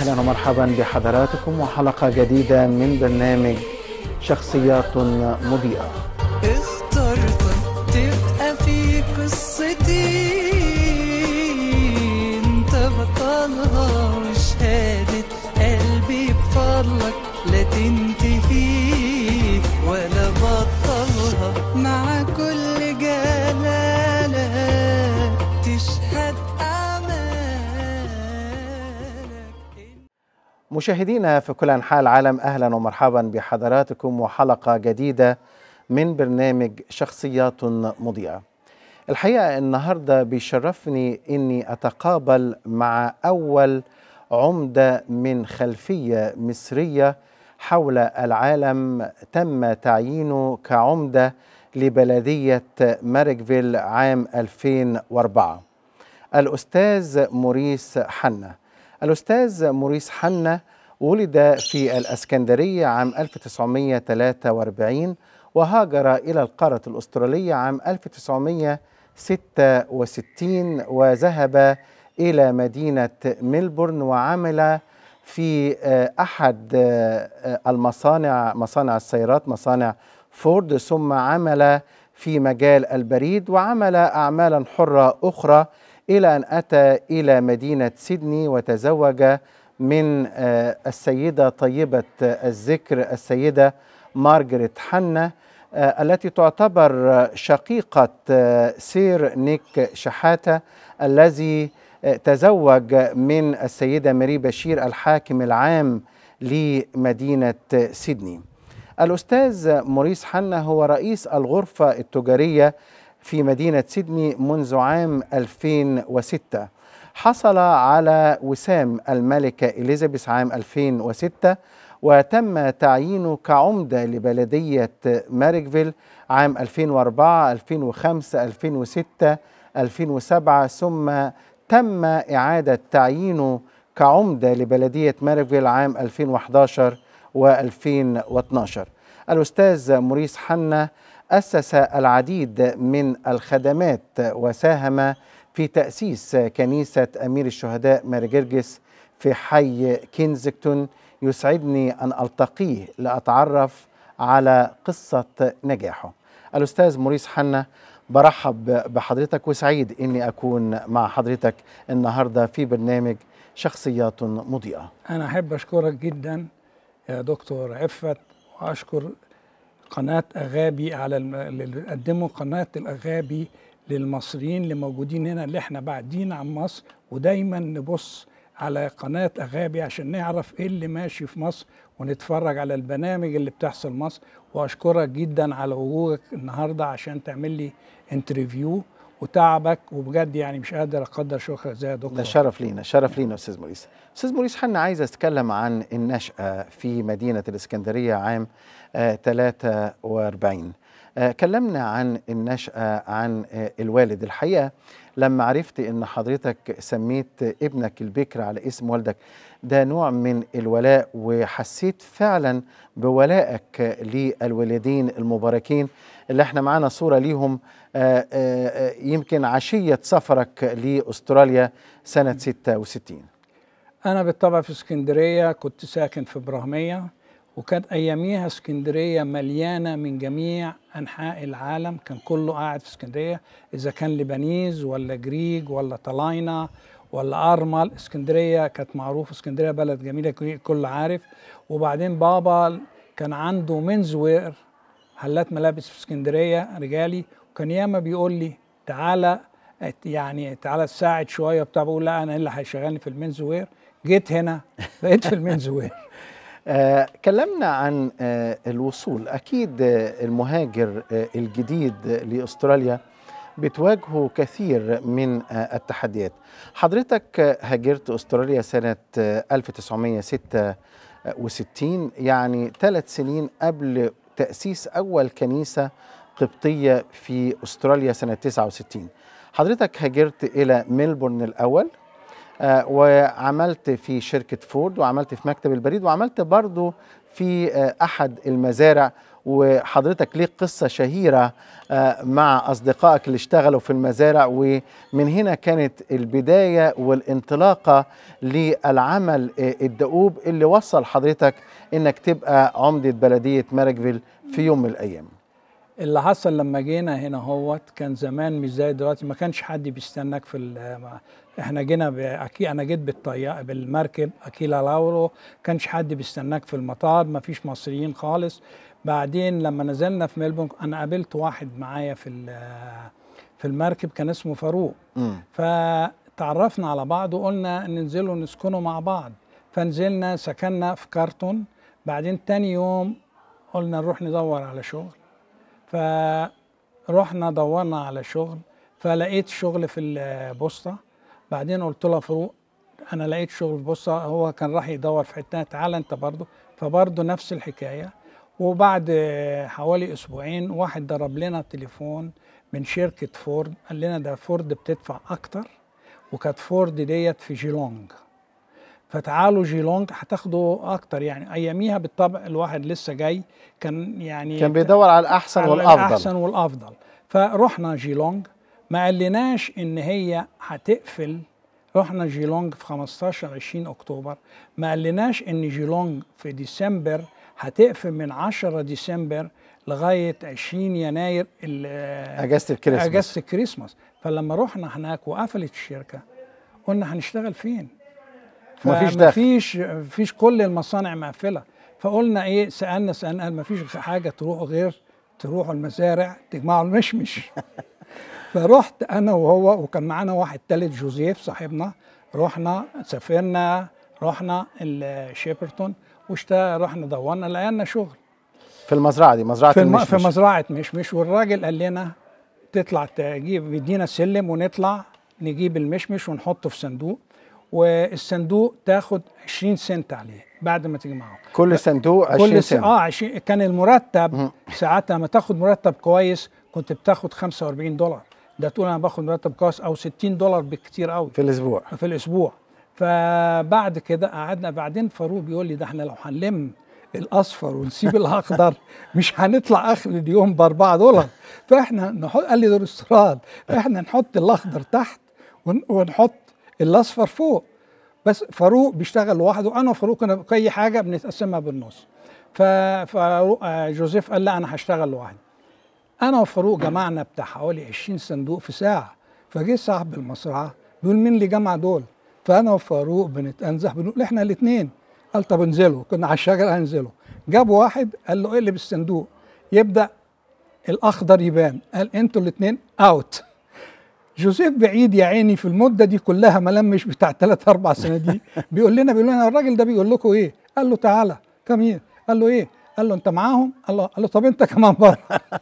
اهلا ومرحبا بحضراتكم وحلقه جديده من برنامج شخصيات مضيئه. اخترتك تبقى في قصتي انت بطلها وشهادة قلبي بفضلك لا تنتهي ولا بطلها مع كل جلالة تشهد أعمالك مشاهدينا في كل انحاء العالم اهلا ومرحبا بحضراتكم وحلقه جديده من برنامج شخصيات مضيئه. الحقيقه النهارده بيشرفني اني اتقابل مع اول عمده من خلفيه مصريه حول العالم تم تعيينه كعمده لبلديه ماركفيل عام 2004. الاستاذ موريس حنا. الأستاذ موريس حنا ولد في الأسكندرية عام 1943 وهاجر إلى القارة الأسترالية عام 1966 وذهب إلى مدينة ملبورن وعمل في أحد المصانع مصانع السيارات مصانع فورد ثم عمل في مجال البريد وعمل أعمالا حرة أخرى إلى أن أتى إلى مدينة سيدني وتزوج من السيدة طيبة الذكر السيدة مارغريت حنا التي تعتبر شقيقة سير نيك شحاتة الذي تزوج من السيدة ماري بشير الحاكم العام لمدينة سيدني الأستاذ موريس حنا هو رئيس الغرفة التجارية في مدينة سيدني منذ عام 2006 حصل على وسام الملكة إليزابيث عام 2006 وتم تعيينه كعمدة لبلدية ماركفيل عام 2004 2005 2006 2007 ثم تم إعادة تعيينه كعمدة لبلدية ماركفيل عام 2011 و2012 الأستاذ موريس حنا أسس العديد من الخدمات وساهم في تأسيس كنيسة أمير الشهداء ماري جرجس في حي كينزكتون يسعدني أن ألتقيه لأتعرف على قصة نجاحه الأستاذ موريس حنا برحب بحضرتك وسعيد أني أكون مع حضرتك النهاردة في برنامج شخصيات مضيئة أنا أحب أشكرك جدا يا دكتور عفت وأشكر قناة أغابي على الم... اللي قدموا قناة الأغابي للمصريين اللي موجودين هنا اللي احنا بعدين عن مصر ودايما نبص على قناة أغابي عشان نعرف ايه اللي ماشي في مصر ونتفرج على البرامج اللي بتحصل مصر وأشكرك جدا على وجودك النهاردة عشان تعمل لي انترفيو وتعبك وبجد يعني مش قادر اقدر شكرك ازاي يا دكتور ده شرف لينا شرف لينا استاذ موريس استاذ موريس حنا عايز اتكلم عن النشأة في مدينة الاسكندرية عام آه 43 آه كلمنا عن النشأة عن آه الوالد الحقيقة لما عرفت ان حضرتك سميت ابنك البكر على اسم والدك ده نوع من الولاء وحسيت فعلا بولائك للوالدين المباركين اللي احنا معانا صورة ليهم آآ آآ يمكن عشية سفرك لأستراليا سنة 66 أنا بالطبع في اسكندرية كنت ساكن في إبراهيمية وكانت أياميها اسكندرية مليانة من جميع أنحاء العالم كان كله قاعد في اسكندرية إذا كان لبنيز ولا جريج ولا طلاينة ولا أرمل اسكندرية كانت معروفة اسكندرية بلد جميلة كل عارف وبعدين بابا كان عنده منز وير حلات ملابس في اسكندرية رجالي وكان ياما بيقول لي تعالى يعني تعالى تساعد شوية بتاع بقول لا أنا اللي هيشغلني في المنز وير جيت هنا بقيت في المنز وير آه كلمنا عن آه الوصول أكيد آه المهاجر آه الجديد لأستراليا بتواجهه كثير من آه التحديات حضرتك آه هاجرت أستراليا سنة آه 1966 يعني ثلاث سنين قبل تأسيس أول كنيسة قبطية في أستراليا سنة 69 حضرتك هاجرت إلى ملبورن الأول آه وعملت في شركة فورد وعملت في مكتب البريد وعملت برضو في آه أحد المزارع وحضرتك ليك قصة شهيرة آه، مع أصدقائك اللي اشتغلوا في المزارع ومن هنا كانت البداية والانطلاقة للعمل آه، الدؤوب اللي وصل حضرتك إنك تبقى عمدة بلدية ماركفيل في يوم من الأيام اللي حصل لما جينا هنا هوت كان زمان مش زي دلوقتي ما كانش حد بيستناك في ال- ما- احنا جينا اكيد انا جيت بالطياره بالمركب اكيلا لاورو كانش حد بيستناك في المطار ما فيش مصريين خالص بعدين لما نزلنا في ملبون انا قابلت واحد معايا في ال- في المركب كان اسمه فاروق مم. فتعرفنا على بعض وقلنا ننزلوا نسكنوا مع بعض فنزلنا سكننا في كارتون بعدين تاني يوم قلنا نروح ندور على شغل فرحنا دورنا على شغل فلقيت شغل في البوسطة بعدين قلت له فاروق انا لقيت شغل في البوسطة هو كان راح يدور في حتة تعالى انت برضه فبرضه نفس الحكاية وبعد حوالي اسبوعين واحد ضرب لنا تليفون من شركة فورد قال لنا ده فورد بتدفع اكتر وكانت فورد ديت في جيلونج فتعالوا جيلونج هتاخدوا اكتر يعني اياميها بالطبع الواحد لسه جاي كان يعني كان بيدور على الأحسن على والأفضل الأحسن والأفضل فرحنا جيلونج ما قالناش إن هي هتقفل رحنا جيلونج في 15 20 أكتوبر ما قالناش إن جيلونج في ديسمبر هتقفل من 10 ديسمبر لغاية 20 يناير ال- أجازة الكريسماس اجازه الكريسماس فلما رحنا هناك وقفلت الشركه قلنا هنشتغل فين؟ مفيش دخل. مفيش مفيش كل المصانع مقفله فقلنا ايه سالنا سالنا قال مفيش حاجه تروحوا غير تروحوا المزارع تجمعوا المشمش فرحت انا وهو وكان معانا واحد تالت جوزيف صاحبنا رحنا سافرنا رحنا الشيبرتون واشتا رحنا دورنا لقينا شغل في المزرعة دي مزرعة في, الم... المشمش في مزرعه مشمش والراجل قال لنا تطلع تجيب يدينا سلم ونطلع نجيب المشمش ونحطه في صندوق والصندوق تاخد 20 سنت عليه بعد ما تجمعه كل صندوق 20 كل س... سنة اه 20 كان المرتب ساعتها لما تاخد مرتب كويس كنت بتاخد 45 دولار ده تقول انا باخد مرتب كويس او 60 دولار بالكتير قوي في الأسبوع في الاسبوع فبعد كده قعدنا بعدين فاروق بيقول لي ده احنا لو هنلم الاصفر ونسيب الاخضر مش هنطلع اخر اليوم ب 4 دولار فاحنا نحط قال لي ده الاستراد احنا نحط الاخضر تحت ون- ونحط الاصفر فوق بس فاروق بيشتغل لوحده انا وفاروق كنا في اي حاجه بنتقسمها بالنص ففاروق آه، جوزيف قال لا انا هشتغل لوحدي انا وفاروق جمعنا بتاع حوالي 20 صندوق في ساعه فجه صاحب المزرعه بيقول مين اللي جمع دول فانا وفاروق بنتنزح بنقول احنا الاثنين قال طب انزلوا كنا على الشجره هنزلوا جاب واحد قال له اقلب الصندوق يبدا الاخضر يبان قال انتوا الاثنين اوت جوزيف بعيد يا عيني في المده دي كلها ما لمش بتاع ثلاث اربع سنين دي بيقول لنا بيقول لنا الراجل ده بيقول لكم ايه؟ قال له تعالى كم قال له ايه؟ قال له انت معاهم؟ قال له, قال له طب انت كمان بره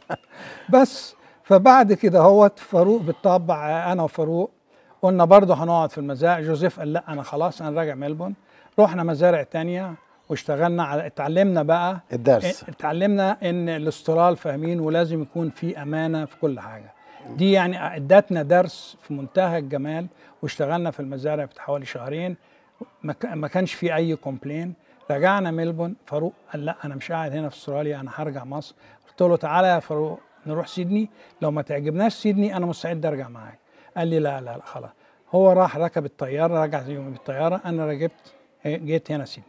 بس فبعد كده هوت فاروق بالطبع انا وفاروق قلنا برضه هنقعد في المزارع جوزيف قال لا انا خلاص انا راجع ملبون رحنا مزارع تانية واشتغلنا على اتعلمنا بقى الدرس اتعلمنا ان الاسترال فاهمين ولازم يكون في امانه في كل حاجه دي يعني ادتنا درس في منتهى الجمال واشتغلنا في المزارع بتاع حوالي شهرين ما ك- ما كانش في اي كومبلين رجعنا ملبون فاروق قال لا انا مش قاعد هنا في استراليا انا هرجع مصر قلت له تعالى يا فاروق نروح سيدني لو ما تعجبناش سيدني انا مستعد ارجع معاك قال لي لا لا لا خلاص هو راح ركب الطياره رجع يوم بالطياره انا ركبت جيت هنا سيدني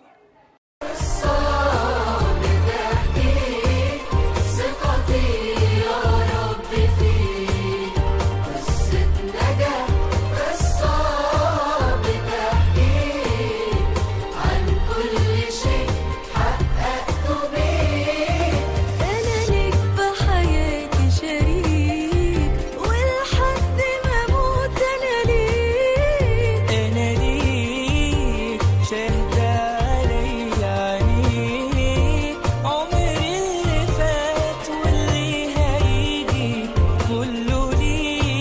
ثقتي يا رب فيك قصة نجاح قصة بتحكيك عن كل شيء حققته بيك أنا ليك بحياتي شريك ولحد ما أموت أنا ليك أنا ليك شهد علي عينيك عمري اللي فات واللي هيجي كله ليك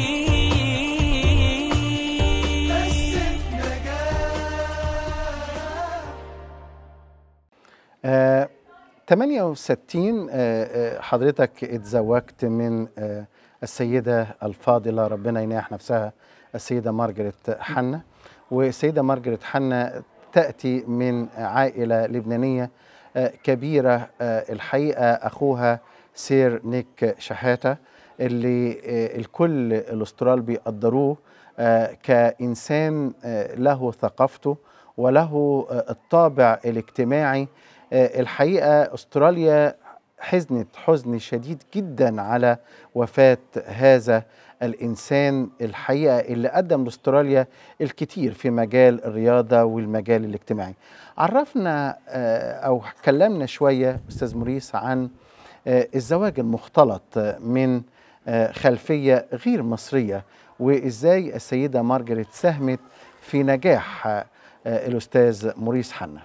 آه 68 آه آه حضرتك اتزوجت من آه السيدة الفاضلة ربنا يناح نفسها السيدة مارجريت حنا والسيدة مارجريت حنا تأتي من عائلة لبنانية آه، كبيرة آه، الحقيقة أخوها سير نيك شحاتة اللي آه، الكل الأسترال بيقدروه آه، كإنسان آه، له ثقافته وله آه، الطابع الاجتماعي آه، الحقيقة أستراليا حزنت حزن شديد جدا على وفاة هذا الإنسان الحقيقة اللي قدم لاستراليا الكثير في مجال الرياضة والمجال الاجتماعي عرفنا آه، أو كلمنا شوية أستاذ موريس عن آه، الزواج المختلط آه، من آه، خلفية غير مصرية وإزاي السيدة مارجريت ساهمت في نجاح آه، آه، الأستاذ موريس حنا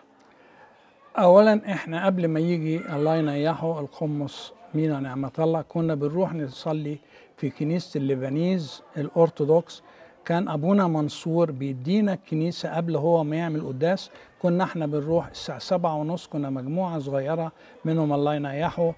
اولا احنا قبل ما يجي الله ينيحه القمص مينا نعمة الله كنا بنروح نصلي في كنيسة الليبانيز الأرثوذكس كان أبونا منصور بيدينا الكنيسة قبل هو ما يعمل قداس كنا احنا بنروح الساعة سبعة ونص كنا مجموعة صغيرة منهم الله ينيحه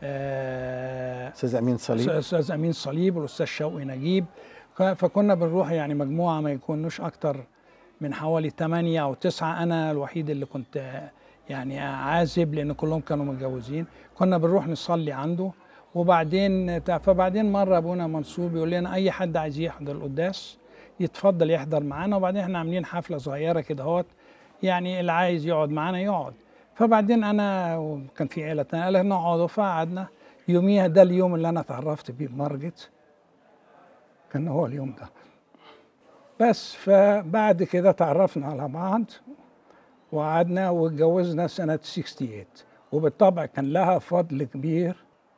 آه، أستاذ أمين صليب الاستاذ امين صليب والاستاذ شوقي نجيب ك- فكنا بنروح يعني مجموعه ما يكونوش اكتر من حوالي 8 او 9 انا الوحيد اللي كنت آه، يعني عازب لان كلهم كانوا متجوزين كنا بنروح نصلي عنده وبعدين تا- فبعدين مره ابونا منصور بيقول لنا اي حد عايز يحضر القداس يتفضل يحضر معانا وبعدين احنا عاملين حفله صغيره كده اهوت يعني اللي عايز يقعد معانا يقعد فبعدين انا وكان في عيله تانية قال نقعد فقعدنا يوميها ده اليوم اللي انا اتعرفت بيه بمارجت كان هو اليوم ده بس فبعد كده تعرفنا على بعض وقعدنا واتجوزنا سنة 68 وبالطبع كان لها فضل كبير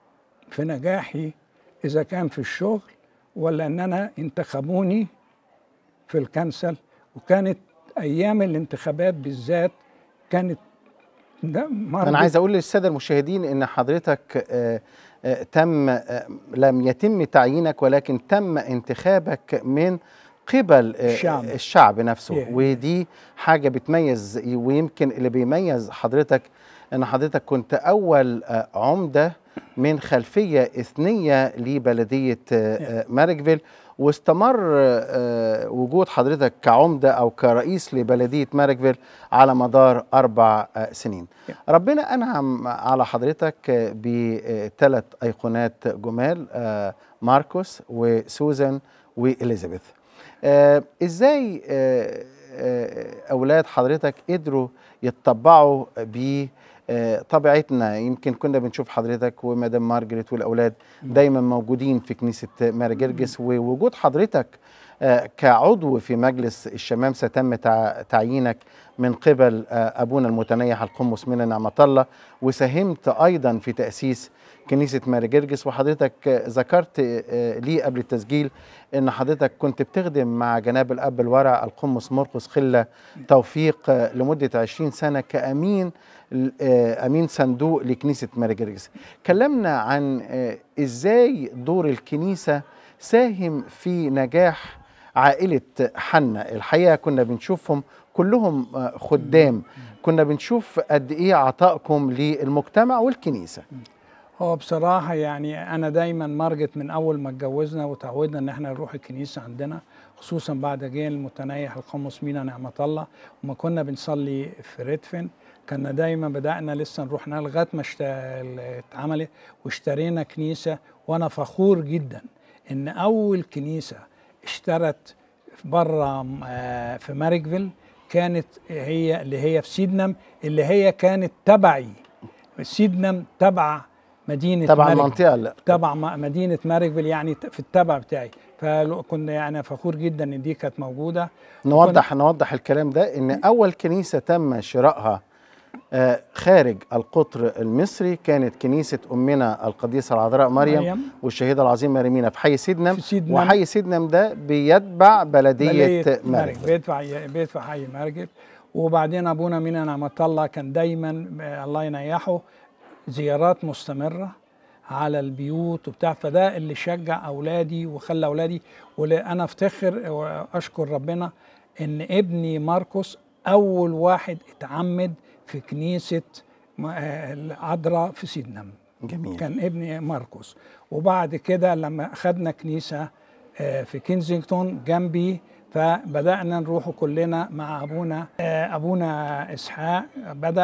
في نجاحي إذا كان في الشغل ولا إن أنا انتخبوني في الكنسل وكانت أيام الانتخابات بالذات كانت ده أنا مرة عايز أقول للسادة المشاهدين إن حضرتك آه، آه، تم آه، لم يتم تعيينك ولكن تم انتخابك من قبل آه، الشعب. الشعب نفسه Yeah. ودي حاجة بتميز ويمكن اللي بيميز حضرتك إن حضرتك كنت أول آه، عمدة من خلفية إثنية لبلدية آه، آه، ماركفيل واستمر آه، وجود حضرتك كعمدة أو كرئيس لبلدية ماركفيل على مدار أربع آه، سنين ربنا أنعم على حضرتك آه، بثلاث أيقونات جمال آه، ماركوس وسوزان وإليزابيث آه، إزاي آه، آه، أولاد حضرتك قدروا يتطبعوا ب آه، طبيعتنا يمكن كنا بنشوف حضرتك ومدام مارجريت والأولاد دايما موجودين في كنيسة ماري جرجس ووجود حضرتك آه، كعضو في مجلس الشمامسة تم تع- تعيينك من قبل آه، أبونا المتنيح القمص من نعمة الله وساهمت أيضا في تأسيس كنيسة ماري جرجس وحضرتك آه، ذكرت آه، لي قبل التسجيل ان حضرتك كنت بتخدم مع جناب الاب الورع القمص مرقس خله توفيق آه، لمده 20 سنه كامين آه، امين صندوق لكنيسه ماري جرجس كلمنا عن آه، ازاي دور الكنيسه ساهم في نجاح عائله حنا الحقيقه كنا بنشوفهم كلهم آه، خدام كنا بنشوف قد ايه عطائكم للمجتمع والكنيسه هو بصراحة يعني أنا دايما مرجت من أول ما اتجوزنا وتعودنا إن إحنا نروح الكنيسة عندنا خصوصا بعد جيل المتنيح القمص مينا نعمة الله وما كنا بنصلي في ريدفن كنا دايما بدأنا لسه نروح هناك لغاية ما اشت- اتعملت واشترينا كنيسة وأنا فخور جدا إن أول كنيسة اشترت بره آه، في ماريكفيل كانت هي اللي هي في سيدنم اللي هي كانت تبعي سيدنم تبع مدينه تبع ماريكفيل. المنطقه لا. تبع م- مدينه ماريكفيل يعني ت- في التبع بتاعي فكنا يعني فخور جدا ان دي كانت موجوده نوضح نوضح الكلام ده ان اول كنيسه تم شرائها آه، خارج القطر المصري كانت كنيسه امنا القديسه العذراء مريم, مريم. والشهيده العظيمه ريمينا في حي سيدنم في سيدنم. وحي سيدنم ده بيتبع بلديه مارك مارك بيدفع بيدفع حي مارجت وبعدين ابونا مينا نعمة الله كان دايما آه، الله ينيحه زيارات مستمره على البيوت وبتاع فده اللي شجع اولادي وخلى اولادي وانا افتخر واشكر ربنا ان ابني ماركوس اول واحد اتعمد في كنيسه م- آه، العذراء في سيدنم جميل كان ابني ماركوس وبعد كده لما اخذنا كنيسه آه، في كينزينغتون جنبي فبدانا نروح كلنا مع ابونا آه، ابونا اسحاق بدا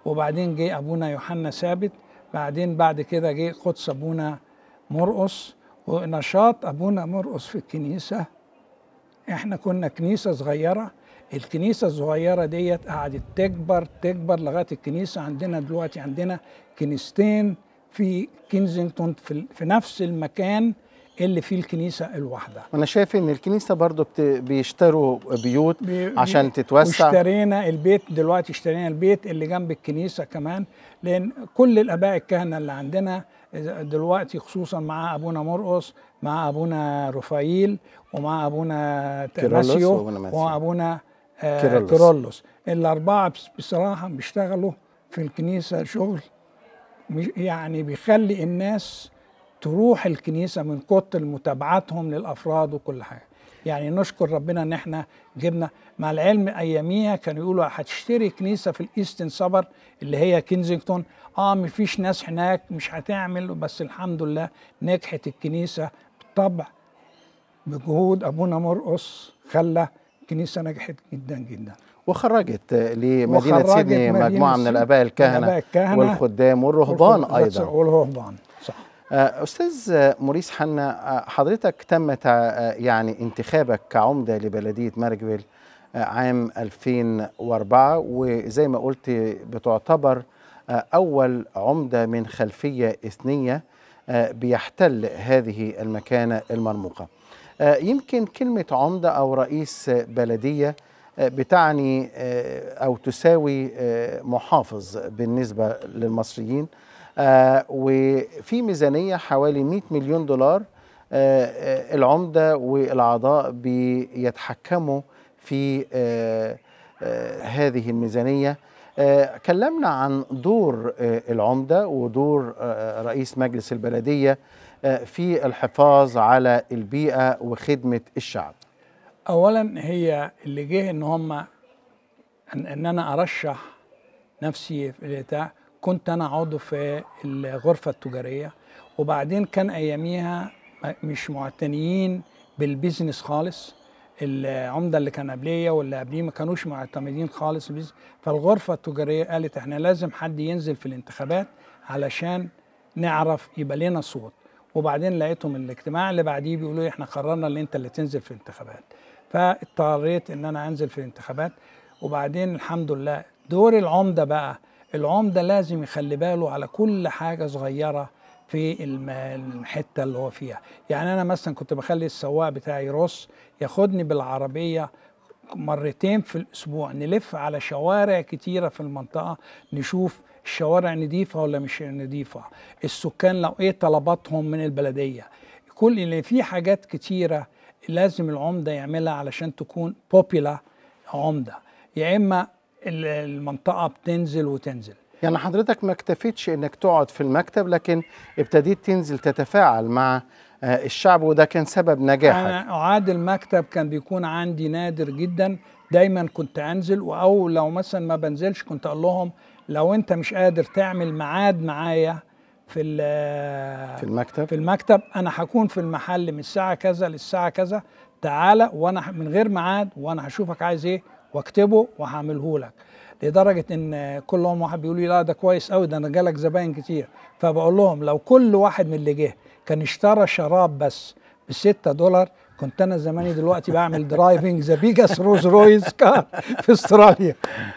وبعدين جه ابونا يوحنا ثابت بعدين بعد كده جه قدس ابونا مرقص ونشاط ابونا مرقص في الكنيسه احنا كنا كنيسه صغيره الكنيسه الصغيره ديت قعدت تكبر تكبر لغايه الكنيسه عندنا دلوقتي عندنا كنيستين في كينزينغتون في, في نفس المكان اللي فيه الكنيسه الواحده وانا شايف ان الكنيسه برضو بت... بيشتروا بيوت بي- عشان بي- تتوسع واشترينا البيت دلوقتي اشترينا البيت اللي جنب الكنيسه كمان لان كل الاباء الكهنه اللي عندنا دلوقتي خصوصا مع ابونا مرقص مع ابونا رفايل ومع ابونا كيرلس ماسيو وأبونا ماسيو. وابونا آه، كيرلس. كيرلس الاربعه بس- بصراحه بيشتغلوا في الكنيسه شغل مش- يعني بيخلي الناس تروح الكنيسه من كتر متابعتهم للافراد وكل حاجه يعني نشكر ربنا ان احنا جبنا مع العلم اياميها كانوا يقولوا هتشتري كنيسه في الايستن سبر اللي هي كينزينغتون اه مفيش ناس هناك مش هتعمل بس الحمد لله نجحت الكنيسه بالطبع بجهود ابونا مرقص خلى الكنيسه نجحت جدا جدا وخرجت لمدينه وخرجت سيدني مدينة مجموعه من سيدني. الاباء الكهنه, الآباء الكهنة والخدام والرهبان والخ- ايضا والرهبان صح آه، استاذ موريس حنا آه، حضرتك تم تع- آه، يعني انتخابك كعمده لبلديه ماركفيل آه، عام 2004 وزي ما قلت بتعتبر آه، اول عمده من خلفيه اثنيه آه، بيحتل هذه المكانه المرموقه. آه، يمكن كلمه عمده او رئيس آه، بلديه آه، بتعني آه، او تساوي آه، محافظ بالنسبه للمصريين آه، وفي ميزانيه حوالي 100 مليون دولار آه، آه، العمده والاعضاء بيتحكموا في آه، آه، هذه الميزانيه آه، كلمنا عن دور آه، العمده ودور آه، رئيس مجلس البلديه آه، في الحفاظ على البيئه وخدمه الشعب اولا هي اللي جه ان هم ان, إن انا ارشح نفسي في البتاع كنت انا عضو في الغرفه التجاريه وبعدين كان اياميها مش معتنيين بالبيزنس خالص العمده اللي كان قبليه واللي قبليه ما كانوش معتمدين خالص بالبيزنس. فالغرفه التجاريه قالت احنا لازم حد ينزل في الانتخابات علشان نعرف يبقى لنا صوت وبعدين لقيتهم الاجتماع اللي بعديه بيقولوا لي احنا قررنا ان انت اللي تنزل في الانتخابات فاضطريت ان انا انزل في الانتخابات وبعدين الحمد لله دور العمده بقى العمده لازم يخلي باله على كل حاجه صغيره في الم- الحته اللي هو فيها يعني انا مثلا كنت بخلي السواق بتاعي يرص ياخدني بالعربيه مرتين في الاسبوع نلف على شوارع كتيره في المنطقه نشوف الشوارع نظيفه ولا مش نظيفه السكان لو ايه طلباتهم من البلديه كل اللي في حاجات كتيره لازم العمده يعملها علشان تكون بوبيلا عمده يا اما ال- المنطقه بتنزل وتنزل يعني حضرتك ما اكتفيتش انك تقعد في المكتب لكن ابتديت تنزل تتفاعل مع آه، الشعب وده كان سبب نجاحك انا اعاد المكتب كان بيكون عندي نادر جدا دايما كنت انزل او لو مثلا ما بنزلش كنت اقول لهم لو انت مش قادر تعمل ميعاد معايا في ال- في المكتب في المكتب انا هكون في المحل من الساعه كذا للساعه كذا تعالى وانا ه- من غير ميعاد وانا هشوفك عايز ايه واكتبه وهعمله لك لدرجه ان كل يوم واحد بيقول لي لا ده كويس قوي ده انا جالك زباين كتير فبقول لهم لو كل واحد من اللي جه كان اشترى شراب بس ب 6 دولار كنت انا زماني دلوقتي بعمل درايفنج ذا بيجاس روز رويز كار في استراليا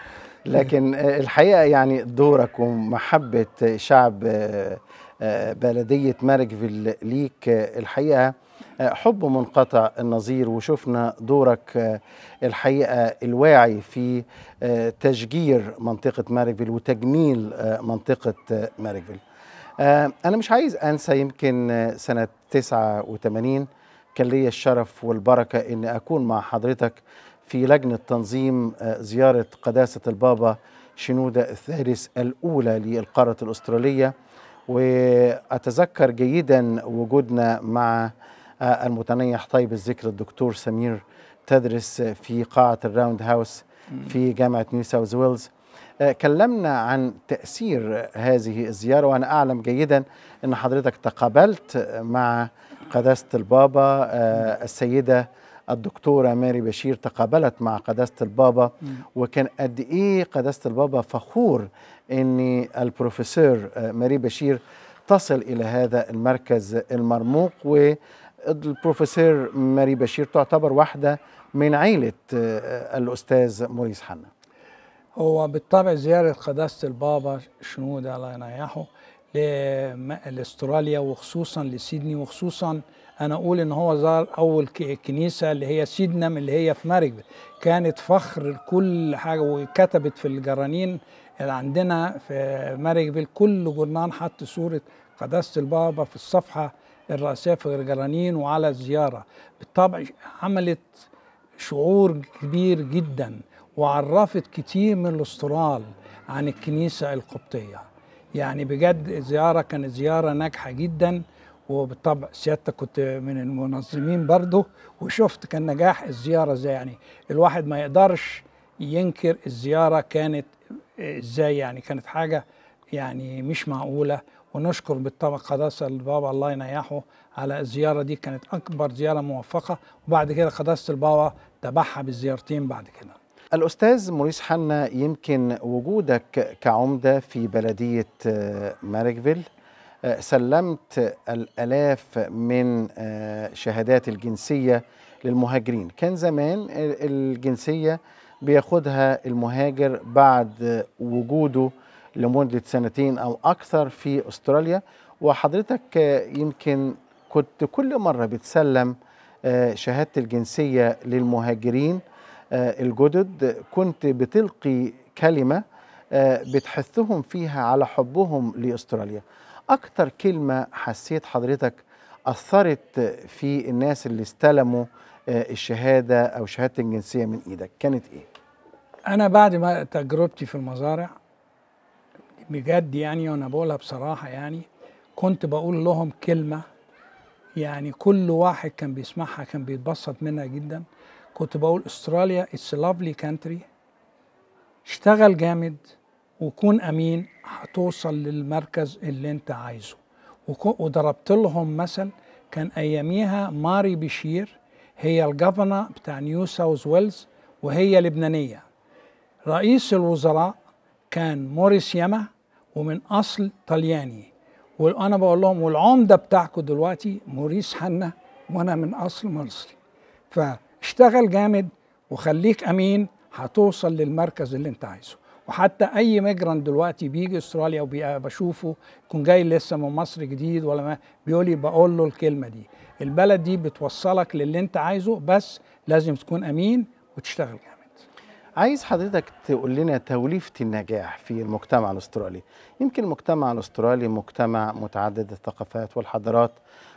لكن آه، الحقيقه يعني دورك ومحبه شعب آه، آه، بلديه ماركفيل ليك آه، الحقيقه آه، حب منقطع النظير وشفنا دورك آه، الحقيقه الواعي في آه، تشجير منطقه ماركفيل وتجميل آه، منطقه آه، ماركفيل. آه، انا مش عايز انسى يمكن آه، سنه 89 كان لي الشرف والبركه اني اكون مع حضرتك في لجنه تنظيم آه، زياره قداسه البابا شنوده الثالث الاولى للقاره الاستراليه واتذكر جيدا وجودنا مع آه، المتنيح طيب الذكر الدكتور سمير تدرس في قاعه الراوند هاوس في جامعه نيو ساوث ويلز آه، كلمنا عن تأثير هذه الزيارة وأنا أعلم جيدا أن حضرتك تقابلت مع قداسة البابا آه، السيدة الدكتورة ماري بشير تقابلت مع قداسة البابا وكان قد إيه قداسة البابا فخور أن البروفيسور آه، ماري بشير تصل إلى هذا المركز المرموق والبروفيسور ماري بشير تعتبر واحدة من عيلة آه، الأستاذ موريس حنا هو بالطبع زيارة قداسة البابا شنودة الله ينيحه لم- لاستراليا وخصوصا لسيدني وخصوصا انا اقول ان هو زار اول ك- كنيسه اللي هي سيدنم اللي هي في ماريكفيل كانت فخر لكل حاجه وكتبت في الجرانين اللي عندنا في ماريكفيل كل جورنان حط صوره قداسه البابا في الصفحه الرئيسيه في الجرانين وعلى الزياره بالطبع عملت شعور كبير جدا وعرفت كتير من الاسترال عن الكنيسة القبطية يعني بجد الزيارة كانت زيارة ناجحة جدا وبالطبع سيادتك كنت من المنظمين برضه وشفت كان نجاح الزيارة ازاي يعني الواحد ما يقدرش ينكر الزيارة كانت ازاي يعني كانت حاجة يعني مش معقولة ونشكر بالطبع قداسة البابا الله ينيحه على الزيارة دي كانت أكبر زيارة موفقة وبعد كده قداسة البابا تبعها بالزيارتين بعد كده الأستاذ موريس حنا يمكن وجودك كعمدة في بلدية آه، ماركفيل آه، سلمت الآلاف من آه، شهادات الجنسية للمهاجرين كان زمان ال- الجنسية بياخدها المهاجر بعد وجوده لمدة سنتين أو أكثر في أستراليا وحضرتك آه، يمكن كنت كل مرة بتسلم آه، شهادة الجنسية للمهاجرين آه، الجدد كنت بتلقي كلمة آه، بتحثهم فيها على حبهم لأستراليا أكتر كلمة حسيت حضرتك أثرت في الناس اللي استلموا آه، الشهادة أو شهادة الجنسية من إيدك كانت إيه؟ أنا بعد ما تجربتي في المزارع بجد يعني وأنا بقولها بصراحة يعني كنت بقول لهم كلمة يعني كل واحد كان بيسمعها كان بيتبسط منها جدا كنت بقول استراليا اتس لافلي كانتري اشتغل جامد وكون امين هتوصل للمركز اللي انت عايزه وكو- وضربت لهم مثل كان اياميها ماري بشير هي الجفنة بتاع نيو ساوث ويلز وهي لبنانية رئيس الوزراء كان موريس ياما ومن اصل طلياني وانا بقول لهم والعمده بتاعكم دلوقتي موريس حنا وانا من اصل مصري فاشتغل جامد وخليك امين هتوصل للمركز اللي انت عايزه وحتى اي ميجرانت دلوقتي بيجي استراليا وبشوفه يكون جاي لسه من مصر جديد ولا ما بيقول لي بقول له الكلمه دي البلد دي بتوصلك للي انت عايزه بس لازم تكون امين وتشتغل جامد عايز حضرتك تقول لنا توليفة النجاح في المجتمع الأسترالي يمكن المجتمع الأسترالي مجتمع متعدد الثقافات والحضارات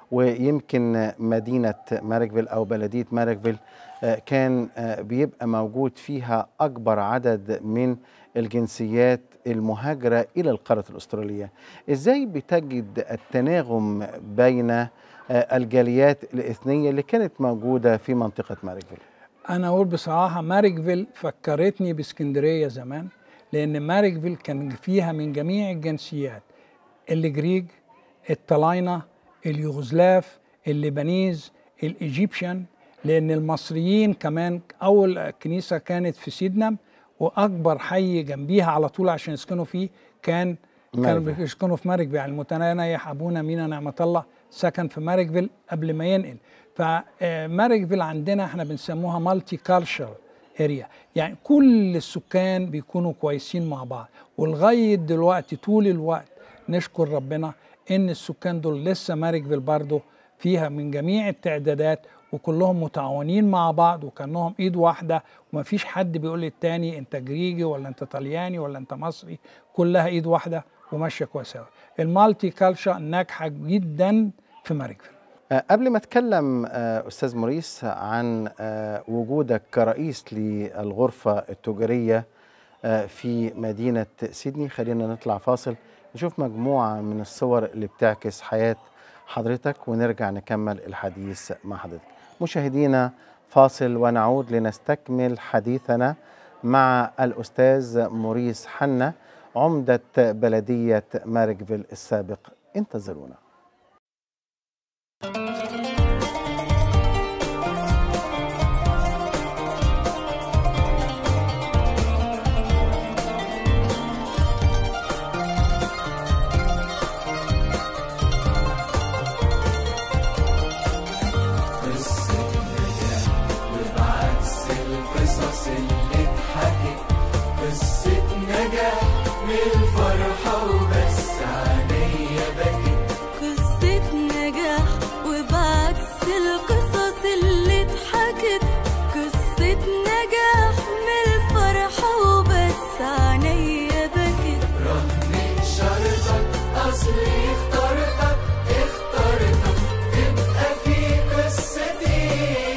ويمكن مدينة ماركفيل أو بلدية ماركفيل آه، كان آه، بيبقى موجود فيها أكبر عدد من الجنسيات المهاجرة إلى القارة الأسترالية إزاي بتجد التناغم بين آه، الجاليات الإثنية اللي كانت موجودة في منطقة ماركفيل انا اقول بصراحه ماركفيل فكرتني باسكندريه زمان لان ماركفيل كان فيها من جميع الجنسيات الجريج الطلاينه اليوغوسلاف الليبانيز الايجيبشن لان المصريين كمان اول كنيسه كانت في سيدنم واكبر حي جنبيها على طول عشان يسكنوا فيه كان كانوا ماركفيل. بيسكنوا في ماركفيل يعني المتنايح ابونا مينا نعمه الله سكن في ماركفيل قبل ما ينقل فماركفيل عندنا احنا بنسموها مالتي كالتشر اريا يعني كل السكان بيكونوا كويسين مع بعض ولغايه دلوقتي طول الوقت نشكر ربنا ان السكان دول لسه ماركفيل برضه فيها من جميع التعدادات وكلهم متعاونين مع بعض وكانهم ايد واحده ومفيش حد بيقول للتاني انت جريجي ولا انت طلياني ولا انت مصري كلها ايد واحده وماشيه كويس قوي المالتي كالتشر ناجحه جدا في ماركفيل آه، قبل ما اتكلم آه، استاذ موريس عن آه، وجودك كرئيس للغرفه التجاريه آه، في مدينه سيدني خلينا نطلع فاصل نشوف مجموعه من الصور اللي بتعكس حياه حضرتك ونرجع نكمل الحديث مع حضرتك مشاهدينا فاصل ونعود لنستكمل حديثنا مع الاستاذ موريس حنا عمده بلديه ماركفيل السابق انتظرونا من الفرحة وبس عينيا بكت قصة نجاح وبعكس القصص اللي اتحكت قصة نجاح من الفرحة وبس عينيا بكت رغم شرطك أصلي اخترتك اخترتك تبقى في قصتي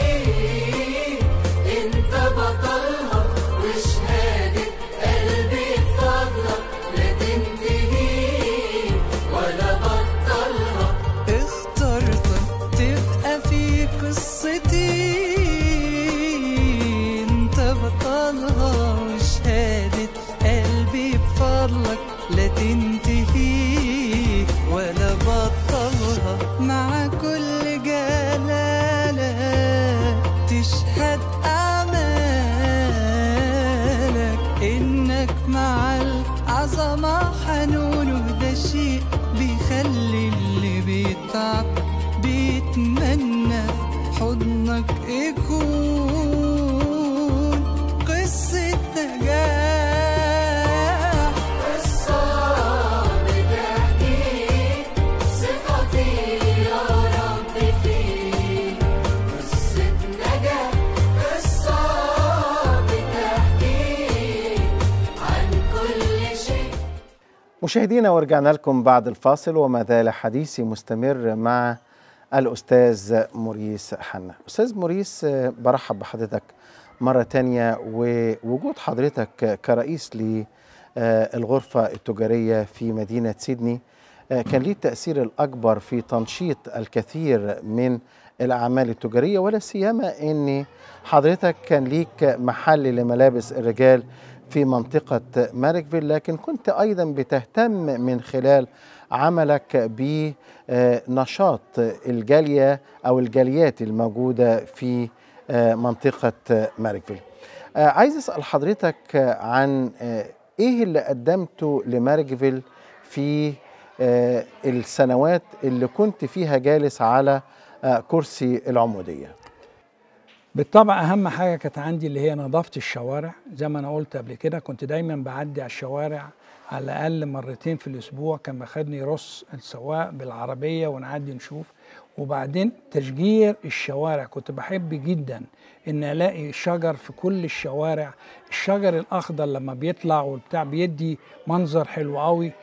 انت بطلها وشهادة قلبي بفضلك لا تنتهي ولا بطلها اخترتك تبقى في قصتي انت بطلها وشهادة قلبي بفضلك لا تنتهي ولا بطلها مع كل جلالة تشهد أعمالك إنك مع العظمة حنون وده شيء بيخلي اللي بيتعب بيتمنى حضنك يكون قصة نجاح قصة بتحكي ثقتي يا رب فيك قصة نجاح قصة بتحكي عن كل شيء مشاهدينا ورجعنا لكم بعد الفاصل وما زال حديثي مستمر مع الأستاذ موريس حنا أستاذ موريس آه، برحب بحضرتك مرة تانية ووجود حضرتك كرئيس للغرفة التجارية في مدينة سيدني آه، كان ليه التأثير الأكبر في تنشيط الكثير من الأعمال التجارية ولا سيما أن حضرتك كان ليك محل لملابس الرجال في منطقة ماركفيل لكن كنت أيضا بتهتم من خلال عملك بنشاط الجالية أو الجاليات الموجودة في آه، منطقة ماركفيل آه، عايز أسأل حضرتك عن آه، إيه اللي قدمته لماركفيل في آه، السنوات اللي كنت فيها جالس على آه، كرسي العمودية بالطبع اهم حاجه كانت عندي اللي هي نظافه الشوارع زي ما انا قلت قبل كده كنت دايما بعدي على الشوارع على الاقل مرتين في الاسبوع كان باخدني يرص السواق بالعربيه ونعدي نشوف وبعدين تشجير الشوارع كنت بحب جدا ان الاقي شجر في كل الشوارع الشجر الاخضر لما بيطلع والبتاع بيدي منظر حلو قوي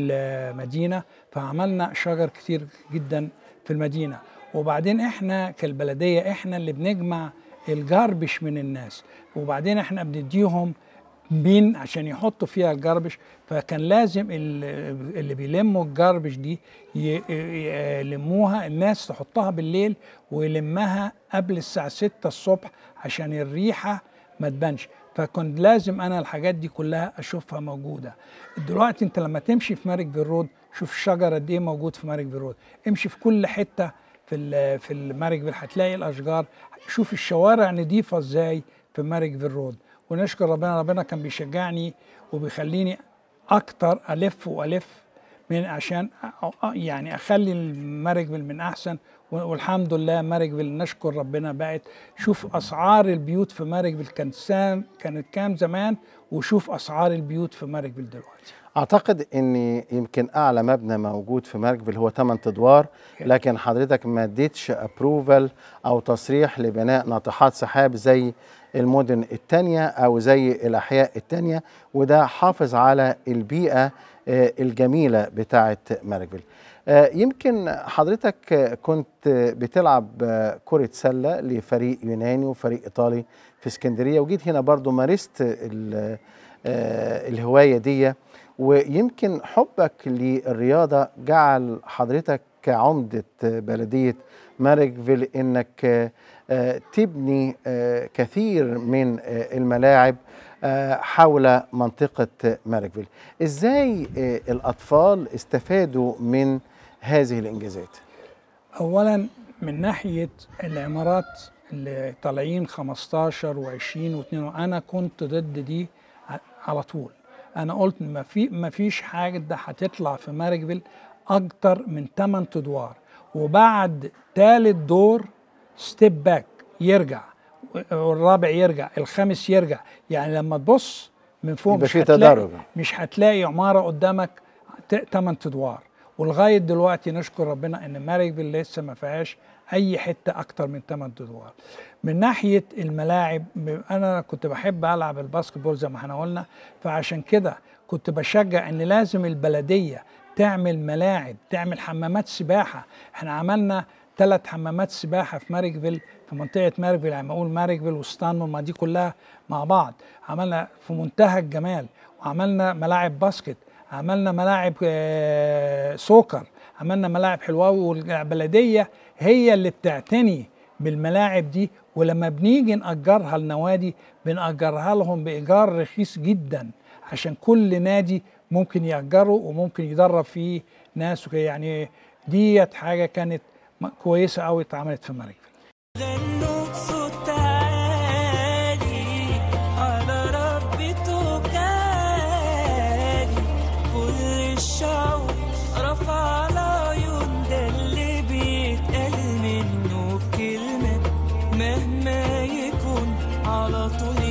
للمدينه فعملنا شجر كتير جدا في المدينه وبعدين احنا كالبلديه احنا اللي بنجمع الجربش من الناس وبعدين احنا بنديهم بين عشان يحطوا فيها الجربش فكان لازم ال- اللي بيلموا الجربش دي ي- ي- يلموها الناس تحطها بالليل ويلمها قبل الساعة 6 الصبح عشان الريحة ما تبانش فكنت لازم انا الحاجات دي كلها اشوفها موجوده دلوقتي انت لما تمشي في مارك رود شوف الشجر قد ايه موجود في مارك رود امشي في كل حته في ال في المارك هتلاقي الاشجار شوف الشوارع نظيفه ازاي في مارك رود ونشكر ربنا ربنا كان بيشجعني وبيخليني اكتر الف والف من عشان أ- أ- يعني اخلي الماركفيل من احسن والحمد لله ماركفيل نشكر ربنا بقت شوف اسعار البيوت في ماركفيل كانت سام كانت كام زمان وشوف اسعار البيوت في ماركفيل دلوقتي اعتقد ان يمكن اعلى مبنى موجود في ماركفيل هو 8 ادوار لكن حضرتك ما اديتش ابروفال او تصريح لبناء ناطحات سحاب زي المدن التانية او زي الاحياء التانية وده حافظ على البيئة آه، الجميلة بتاعة ماركفيل آه، يمكن حضرتك آه، كنت آه، بتلعب آه، كرة سلة لفريق يوناني وفريق إيطالي في اسكندرية وجيت هنا برضو مارست ال- آه، الهواية دي ويمكن حبك للرياضة جعل حضرتك كعمدة بلدية ماركفيل انك آه، آه، تبني آه، كثير من آه، الملاعب آه، حول منطقة ماركفيل ازاي آه، الاطفال استفادوا من هذه الانجازات اولا من ناحيه العمارات اللي طالعين 15 و20 و2 انا كنت ضد دي ع- على طول انا قلت ما في ما فيش حاجه ده هتطلع في ماركفيل اكتر من 8 ادوار وبعد ثالث دور ستيب باك يرجع والرابع يرجع الخامس يرجع يعني لما تبص من فوق يبقى مش في هتلاقي تدرج. مش هتلاقي عماره قدامك 8 ادوار ولغايه دلوقتي نشكر ربنا ان ماريكفيل لسه ما فيهاش اي حته اكتر من 8 ادوار من ناحيه الملاعب م- انا كنت بحب العب الباسكت بول زي ما احنا قلنا فعشان كده كنت بشجع ان لازم البلديه تعمل ملاعب تعمل حمامات سباحه احنا عملنا ثلاث حمامات سباحه في ماريكفيل في منطقه ماريكفيل يعني اقول ماريكفيل وستانمون ما دي كلها مع بعض عملنا في منتهى الجمال وعملنا ملاعب باسكت عملنا ملاعب آه، سوكر عملنا ملاعب حلواوي والبلديه هي اللي بتعتني بالملاعب دي ولما بنيجي نأجرها النوادي بنأجرها لهم بإيجار رخيص جدا عشان كل نادي ممكن يأجره وممكن يدرب فيه ناس وكده. يعني ديت حاجة كانت م- كويسة أوي اتعملت في ماريكفيل غنوا بصوت عالي على ربي توكالي كل الشعوب رفع العيون ده اللي بيتقال منه كلمة مهما يكون على طول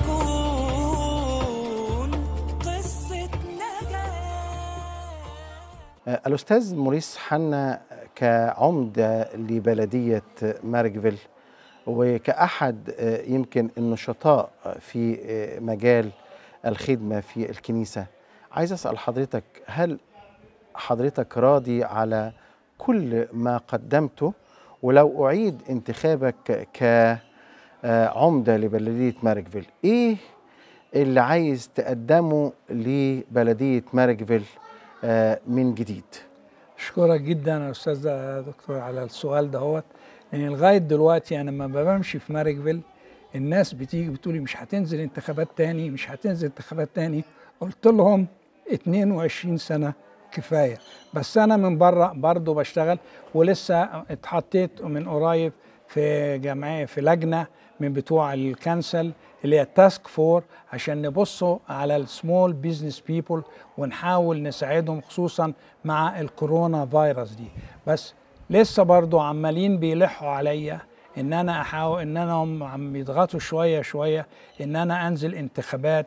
يكون قصة نجاح آه، الأستاذ موريس حنا كعمدة لبلدية ماركفيل وكأحد آه، يمكن النشطاء في آه، مجال الخدمة في الكنيسة عايز أسأل حضرتك هل حضرتك راضي على كل ما قدمته ولو أعيد انتخابك كعمدة لبلدية ماركفيل إيه اللي عايز تقدمه لبلدية ماركفيل آه، من جديد أشكرك جدا يا أستاذ دكتور على السؤال دهوت لأن لغاية دلوقتي أنا لما بمشي في ماركفيل الناس بتيجي بتقولي مش هتنزل انتخابات تاني مش هتنزل انتخابات تاني قلت لهم 22 سنة كفاية بس أنا من بره برضو بشتغل ولسه اتحطيت من قريب في جمعية في لجنة من بتوع الكانسل اللي هي تاسك فور عشان نبصوا على السمول بيزنس بيبول ونحاول نساعدهم خصوصا مع الكورونا فيروس دي بس لسه برضو عمالين بيلحوا عليا ان انا احاول ان انا هم عم يضغطوا شويه شويه ان انا انزل انتخابات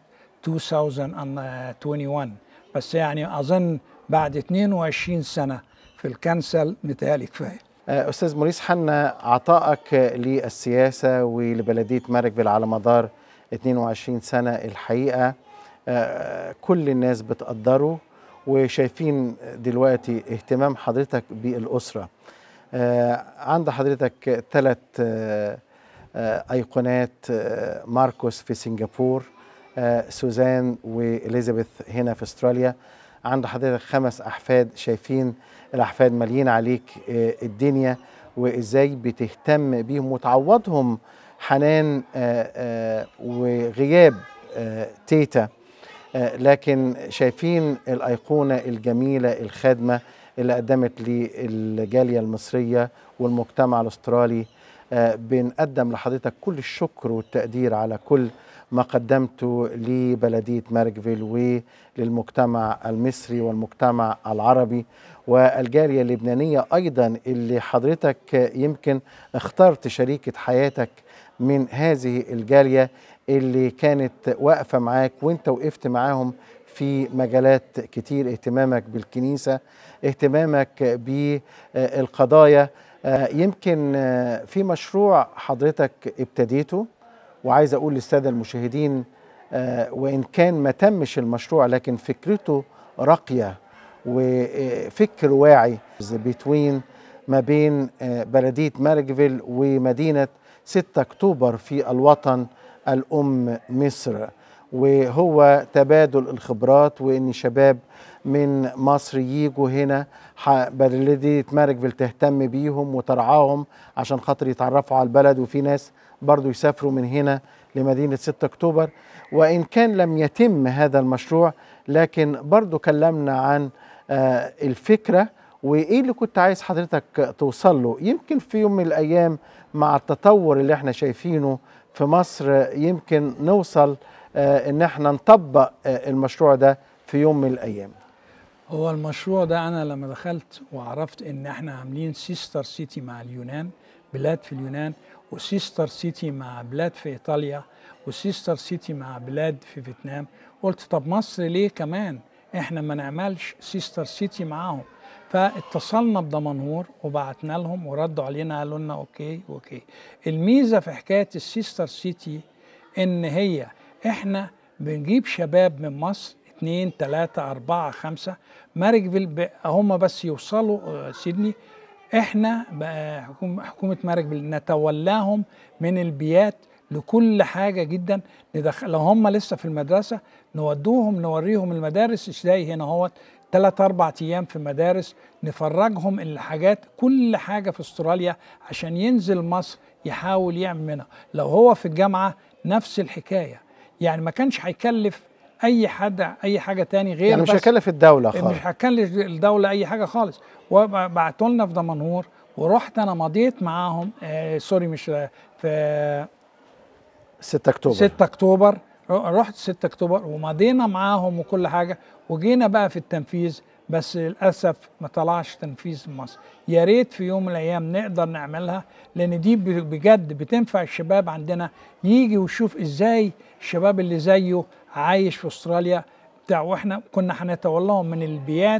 2021 بس يعني اظن بعد 22 سنه في الكنسل متهيألي كفايه آه، أستاذ موريس حنا عطائك للسياسة ولبلدية ماركفيل على مدار 22 سنة الحقيقة آه، كل الناس بتقدره وشايفين دلوقتي اهتمام حضرتك بالأسرة آه، عند حضرتك ثلاث أيقونات آه، ماركوس في سنغافور آه، سوزان وإليزابيث هنا في استراليا عند حضرتك خمس أحفاد شايفين الأحفاد مالين عليك آه، الدنيا وإزاي بتهتم بيهم وتعوضهم حنان آه، آه، وغياب آه، تيتا آه، لكن شايفين الأيقونة الجميلة الخادمة اللي قدمت للجالية المصرية والمجتمع الأسترالي آه، بنقدم لحضرتك كل الشكر والتقدير على كل ما قدمته لبلدية ماركفيل وللمجتمع المصري والمجتمع العربي والجالية اللبنانية أيضا اللي حضرتك يمكن اخترت شريكة حياتك من هذه الجالية اللي كانت واقفة معاك وانت وقفت معاهم في مجالات كتير اهتمامك بالكنيسة اهتمامك بالقضايا آه، يمكن آه، في مشروع حضرتك ابتديته وعايز اقول للساده المشاهدين آه، وان كان ما تمش المشروع لكن فكرته راقيه وفكر واعي بتوين ما بين آه، بلديه ماركفيل ومدينه 6 اكتوبر في الوطن الام مصر وهو تبادل الخبرات وان شباب من مصر يجوا هنا ح- بلديه ماركفيل تهتم بيهم وترعاهم عشان خاطر يتعرفوا على البلد وفي ناس برضو يسافروا من هنا لمدينه 6 اكتوبر وان كان لم يتم هذا المشروع لكن برضو كلمنا عن آه، الفكره وايه اللي كنت عايز حضرتك توصل له يمكن في يوم من الايام مع التطور اللي احنا شايفينه في مصر يمكن نوصل آه، ان احنا نطبق آه، المشروع ده في يوم من الايام هو المشروع ده انا لما دخلت وعرفت ان احنا عاملين سيستر سيتي مع اليونان بلاد في اليونان وسيستر سيتي مع بلاد في ايطاليا وسيستر سيتي مع بلاد في فيتنام قلت طب مصر ليه كمان احنا ما نعملش سيستر سيتي معاهم فاتصلنا بدمنهور وبعتنا لهم وردوا علينا قالوا لنا اوكي اوكي الميزه في حكايه السيستر سيتي ان هي احنا بنجيب شباب من مصر اتنين تلاتة أربعة خمسة ماركفيل ب- هم بس يوصلوا آه، سيدني احنا بقى حكومة, حكومة ماركفيل نتولاهم من البيات لكل حاجة جدا ندخل لو هم لسه في المدرسة نودوهم نوريهم المدارس ازاي هنا هوت ثلاث أربع أيام في مدارس نفرجهم الحاجات كل حاجة في استراليا عشان ينزل مصر يحاول يعمل منها لو هو في الجامعة نفس الحكاية يعني ما كانش هيكلف أي حد أي حاجة تاني غير يعني مش بس هيكلف الدوله خالص مش هكلف الدولة أي حاجة خالص وبعتوا لنا في دمنهور ورحت أنا مضيت معاهم آه سوري مش في 6 اكتوبر 6 اكتوبر رحت 6 اكتوبر ومضينا معاهم وكل حاجه وجينا بقى في التنفيذ بس للاسف ما طلعش تنفيذ في مصر يا ريت في يوم من الايام نقدر نعملها لان دي ب- بجد بتنفع الشباب عندنا يجي ويشوف ازاي الشباب اللي زيه عايش في استراليا بتاع واحنا كنا هنتولاهم من البيات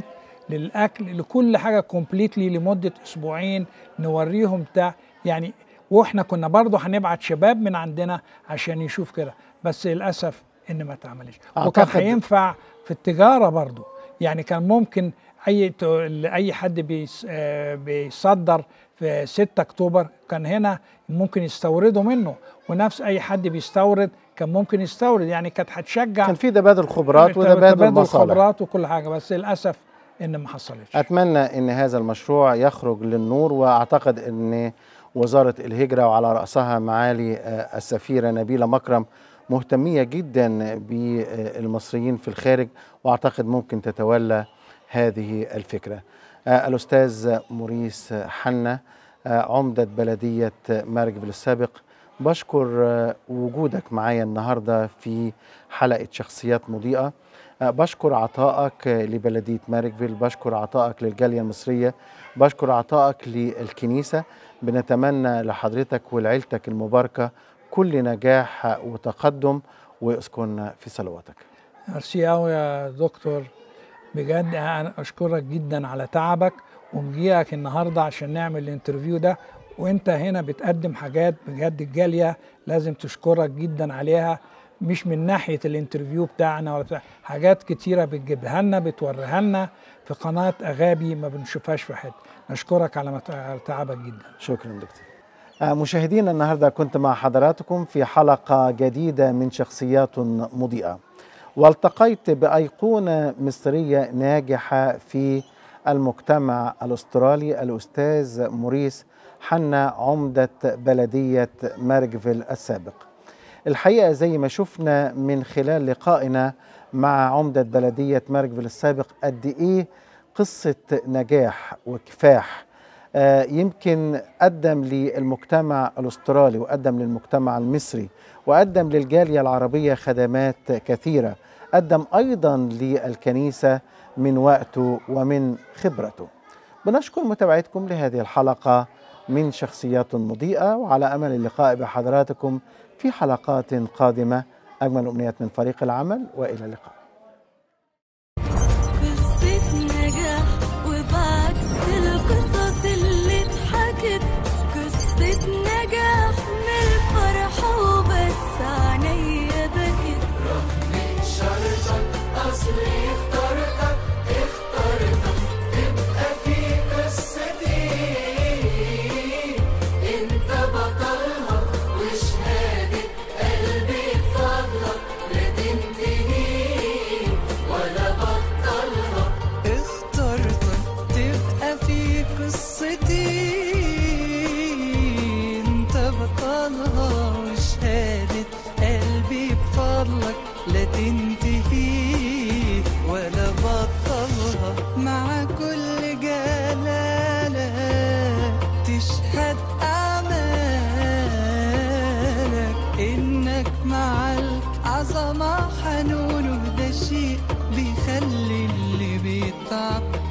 للاكل لكل حاجه كومبليتلي لمده اسبوعين نوريهم بتاع يعني واحنا كنا برضه هنبعت شباب من عندنا عشان يشوف كده بس للاسف ان ما اتعملش وكان أعتقد- هينفع في التجاره برضه يعني كان ممكن اي ت- اي حد بيس آه، بيصدر في 6 اكتوبر كان هنا ممكن يستوردوا منه ونفس اي حد بيستورد كان ممكن يستورد يعني كانت هتشجع كان في تبادل خبرات وتبادل مصالح خبرات وكل حاجه بس للاسف ان ما حصلتش اتمنى ان هذا المشروع يخرج للنور واعتقد ان وزاره الهجره وعلى راسها معالي آه، السفيره نبيله مكرم مهتميه جدا بالمصريين في الخارج واعتقد ممكن تتولى هذه الفكره. آه، الاستاذ موريس حنا آه، عمده بلديه ماركفيل السابق بشكر آه، وجودك معايا النهارده في حلقه شخصيات مضيئه آه، بشكر عطائك آه، لبلدية ماركفيل بشكر عطائك للجالية المصرية بشكر عطائك للكنيسة بنتمنى لحضرتك ولعيلتك المباركة كل نجاح وتقدم واسكن في صلواتك ميرسي قوي يا دكتور بجد انا اشكرك جدا على تعبك ومجيئك النهارده عشان نعمل الانترفيو ده وانت هنا بتقدم حاجات بجد الجاليه لازم تشكرك جدا عليها مش من ناحيه الانترفيو بتاعنا ولا بتاع حاجات كتيره بتجيبها لنا بتوريها لنا في قناه اغابي ما بنشوفهاش في حته نشكرك على مت- على تعبك جدا شكرا دكتور آه، مشاهدينا النهارده كنت مع حضراتكم في حلقة جديدة من شخصيات مضيئة والتقيت بأيقونة مصرية ناجحة في المجتمع الأسترالي الأستاذ موريس حنا عمدة بلدية ماركفيل السابق الحقيقة زي ما شفنا من خلال لقائنا مع عمدة بلدية ماركفيل السابق قد إيه قصة نجاح وكفاح آه، يمكن قدم للمجتمع الأسترالي وقدم للمجتمع المصري وقدم للجالية العربية خدمات كثيرة قدم أيضا للكنيسة من وقته ومن خبرته بنشكر متابعتكم لهذه الحلقة من شخصيات مضيئة وعلى أمل اللقاء بحضراتكم في حلقات قادمة أجمل الأمنيات من فريق العمل وإلى اللقاء قصة نجاح وبعكس القصص اللي اتحكت قصة نجاح من الفرحة وبس عينيا بكت من شرطك أصلي اخترتك اخترتك تبقى في قصتي انت بطلها وشهادة قلبي بفضلك لا تنتهي ولا بطلها اخترتك تبقى في قصتي انت بطلها وشهادة قلبي بفضلك لا تنتهي ولا بطلها مع كل جلالة تشهد أعمالك إنك مع العظمة حنون وده شيء بيخلي اللي بيتعب